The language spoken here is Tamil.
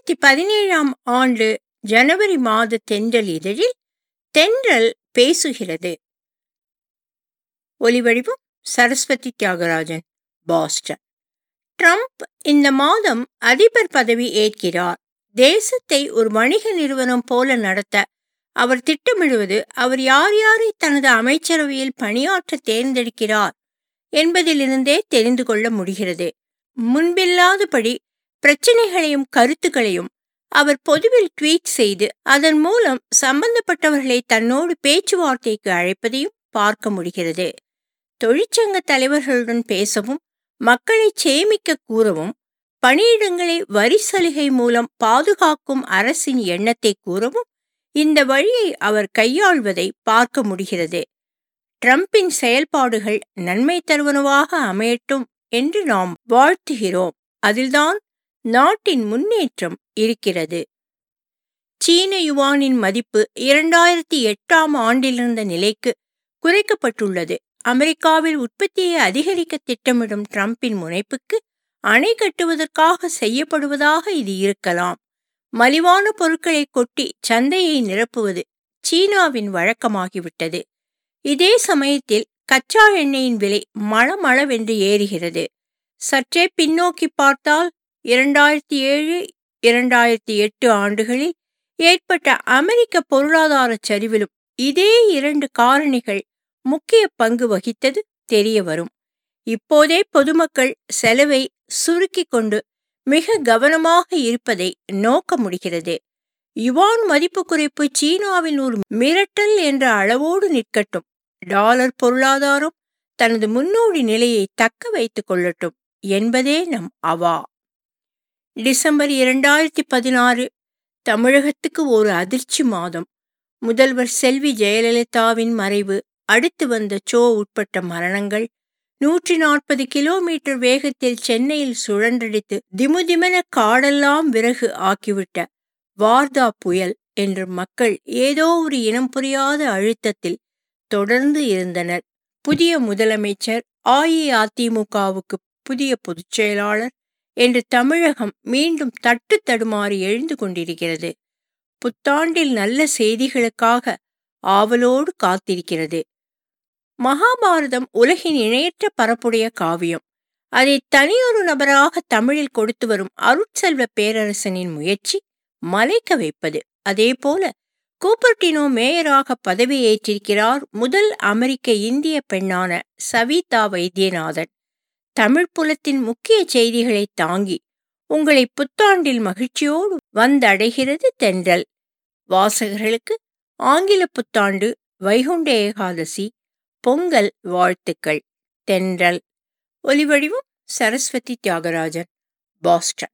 இரண்டாயிரத்தி பதினேழாம் ஆண்டு ஜனவரி மாத தென்றல் இதழில் தென்றல் பேசுகிறது ஒலிவடிவம் சரஸ்வதி தியாகராஜன் பாஸ்டன் ட்ரம்ப் இந்த மாதம் அதிபர் பதவி ஏற்கிறார் தேசத்தை ஒரு வணிக நிறுவனம் போல நடத்த அவர் திட்டமிடுவது அவர் யார் யாரை தனது அமைச்சரவையில் பணியாற்ற தேர்ந்தெடுக்கிறார் என்பதிலிருந்தே தெரிந்து கொள்ள முடிகிறது முன்பில்லாதபடி பிரச்சனைகளையும் கருத்துக்களையும் அவர் பொதுவில் ட்வீட் செய்து அதன் மூலம் சம்பந்தப்பட்டவர்களை தன்னோடு பேச்சுவார்த்தைக்கு அழைப்பதையும் பார்க்க முடிகிறது தொழிற்சங்க தலைவர்களுடன் பேசவும் மக்களை சேமிக்க கூறவும் பணியிடங்களை வரி சலுகை மூலம் பாதுகாக்கும் அரசின் எண்ணத்தை கூறவும் இந்த வழியை அவர் கையாள்வதை பார்க்க முடிகிறது ட்ரம்பின் செயல்பாடுகள் நன்மை தருவனவாக அமையட்டும் என்று நாம் வாழ்த்துகிறோம் அதில்தான் நாட்டின் முன்னேற்றம் இருக்கிறது சீன யுவானின் மதிப்பு இரண்டாயிரத்தி எட்டாம் ஆண்டிலிருந்த நிலைக்கு குறைக்கப்பட்டுள்ளது அமெரிக்காவில் உற்பத்தியை அதிகரிக்க திட்டமிடும் ட்ரம்பின் முனைப்புக்கு அணை கட்டுவதற்காக செய்யப்படுவதாக இது இருக்கலாம் மலிவான பொருட்களை கொட்டி சந்தையை நிரப்புவது சீனாவின் வழக்கமாகிவிட்டது இதே சமயத்தில் கச்சா எண்ணெயின் விலை மளமளவென்று ஏறுகிறது சற்றே பின்னோக்கி பார்த்தால் இரண்டாயிரத்தி ஏழு இரண்டாயிரத்தி எட்டு ஆண்டுகளில் ஏற்பட்ட அமெரிக்க பொருளாதார சரிவிலும் இதே இரண்டு காரணிகள் முக்கிய பங்கு வகித்தது தெரிய வரும் இப்போதே பொதுமக்கள் செலவை சுருக்கிக் கொண்டு மிக கவனமாக இருப்பதை நோக்க முடிகிறது யுவான் மதிப்பு குறைப்பு சீனாவின் ஒரு மிரட்டல் என்ற அளவோடு நிற்கட்டும் டாலர் பொருளாதாரம் தனது முன்னோடி நிலையை தக்க வைத்துக் கொள்ளட்டும் என்பதே நம் அவா டிசம்பர் இரண்டாயிரத்தி பதினாறு தமிழகத்துக்கு ஒரு அதிர்ச்சி மாதம் முதல்வர் செல்வி ஜெயலலிதாவின் மறைவு அடுத்து வந்த சோ உட்பட்ட மரணங்கள் நூற்றி நாற்பது கிலோமீட்டர் வேகத்தில் சென்னையில் சுழன்றடித்து திமுதிமென காடெல்லாம் விறகு ஆக்கிவிட்ட வார்தா புயல் என்று மக்கள் ஏதோ ஒரு இனம் புரியாத அழுத்தத்தில் தொடர்ந்து இருந்தனர் புதிய முதலமைச்சர் அஇஅதிமுகவுக்கு புதிய பொதுச் செயலாளர் என்று தமிழகம் மீண்டும் தட்டு தடுமாறி எழுந்து கொண்டிருக்கிறது புத்தாண்டில் நல்ல செய்திகளுக்காக ஆவலோடு காத்திருக்கிறது மகாபாரதம் உலகின் இணையற்ற பரப்புடைய காவியம் அதை தனியொரு நபராக தமிழில் கொடுத்து வரும் அருட்செல்வ பேரரசனின் முயற்சி மலைக்க வைப்பது அதேபோல கூப்பர்டினோ மேயராக பதவியேற்றிருக்கிறார் முதல் அமெரிக்க இந்திய பெண்ணான சவிதா வைத்தியநாதன் தமிழ் புலத்தின் முக்கிய செய்திகளை தாங்கி உங்களை புத்தாண்டில் மகிழ்ச்சியோடு வந்தடைகிறது தென்றல் வாசகர்களுக்கு ஆங்கில புத்தாண்டு வைகுண்ட ஏகாதசி பொங்கல் வாழ்த்துக்கள் தென்றல் ஒலிவடிவம் சரஸ்வதி தியாகராஜன் பாஸ்டன்